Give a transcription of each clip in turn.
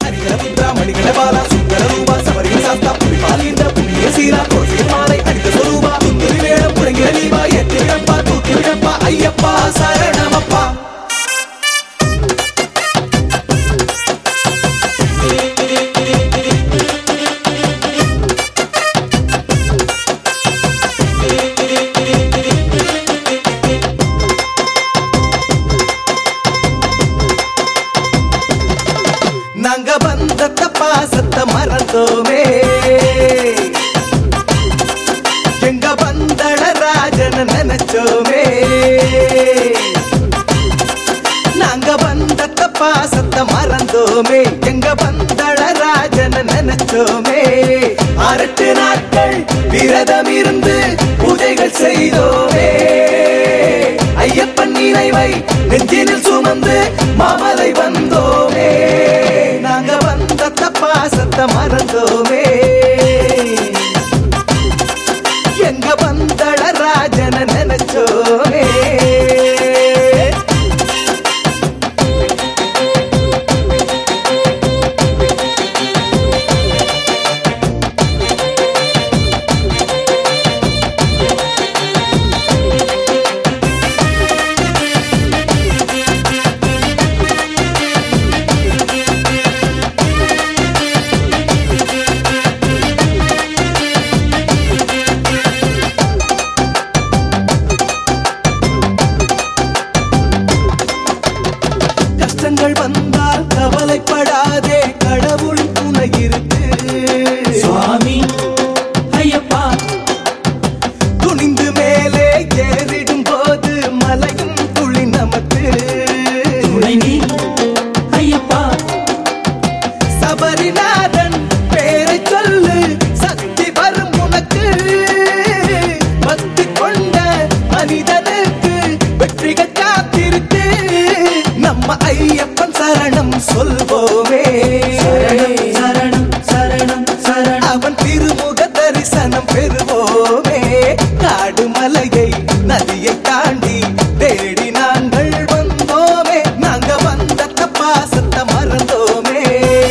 ஹரிகர புத்ரா மணிகர பாலா சுந்தர ரூபா சபரிகள் சாஸ்தா புலிபால் இந்த புண்ணிய சீரா கோஷியல் மாலை அடித்த சொரூபா துந்துரி வேடம் முழங்கிற நீவா ஏற்றி விடப்பா தூக்கி விடப்பா ஐயப்பா சரணமப்பா நாங்க வந்த பாசத்தை மறந்தோமே எங்க வந்தள ராஜன நினைச்சோமே நாங்க வந்த பாசத்தை மறந்தோமே எங்க வந்தள ராஜன நினைச்சோமே அரட்டு நாட்கள் விரதம் இருந்து பூஜைகள் செய்தோமே ஐயப்பன் நினைவை நெஞ்சினில் சுமந்து மாமலை வந்தோமே நாங்க வந்த பாசத்தை மறந்தோமே எங்க வந்தள ராஜன நினைச்சோமே கஷ்டங்கள் வந்தால் கவலைப்படாதே கடவுள் துணை இருக்கு சுவாமி ஐயப்பா துணிந்து மேலே ஏறிடும் போது மலையும் துளி நமக்கு துணை நீ ஐயப்பா சபரிநாதன் பேரை சொல்லு சக்தி வரும் உனக்கு பக்தி கொண்ட மனிதனுக்கு வெற்றிகள் காத்திருக்கு நம்ம ஐயப்பன் சரணம் சொல்வோமே சரணம் சரணம் சரணம் சரணம் அவன் திருமுக தரிசனம் பெறுவோமே காடு மலையை நதியை தாண்டி தேடி நாங்கள் வந்தோமே நாங்க வந்த பாசத்தை மறந்தோமே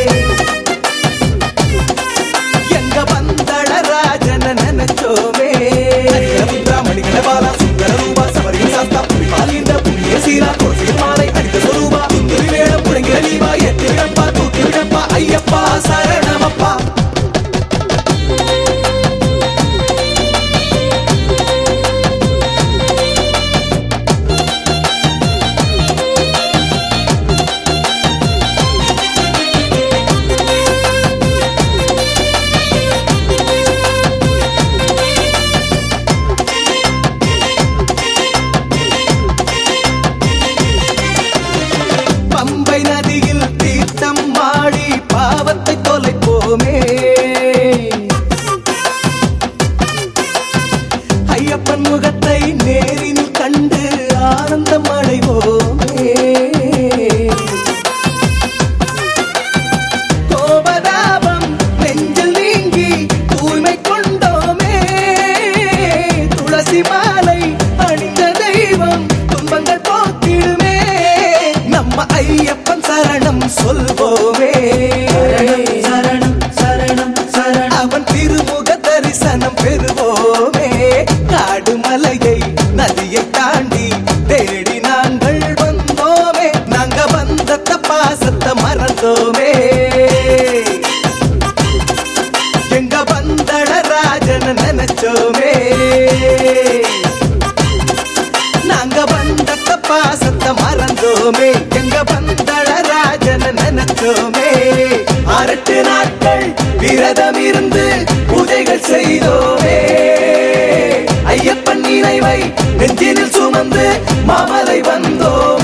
எங்க வந்தள ராஜன நினைச்சோமே மணிகள பாலா சுந்தர ரூபா சபரிகள் சாஸ்தா புலிபால் இந்த புண்ணிய சீரா கோஷியல் மாலை அடித்த சொரூபா துந்துரி வேடம் முழங்கிற நீவா ஏற்றி விடப்பா தூக்கி விடப்பா ஐயப்பா சரணமப்பா பம்பை நதியில் தீர்த்தம் மாடி பாவத்தை தொலைப்போமே ஐயப்பன் முகத்தை நேரில் கண்டு ஆனந்தம் அடைவோமே கோபதாபம் நெஞ்சில் நீங்கி தூய்மை கொண்டோமே துளசி மாலை அணிந்த தெய்வம் துன்பங்கள் போக்கிடுமே நம்ம ஐயப்பன் சரணம் சொல்வோமே சரணம் சரணம் சரணம் அவன் திருமுக தரிசனம் பெறுவோமே காடு மலையை நதியை தாண்டி தேடி நாங்கள் வந்தோமே நாங்க வந்த பாசத்தை மறந்தோமே எங்க வந்தள ராஜன நினைச்சோமே நாங்க வந்த பாசத்தை மறந்தோமே எங்க வந்தள ராஜன நினைச்சோமே அரட்டு நாட்கள் விரதம் இருந்து பூஜைகள் செய்தோமே ஐயப்பன் நினைவை நெஞ்சினில் சுமந்து மாமலை வந்தோம்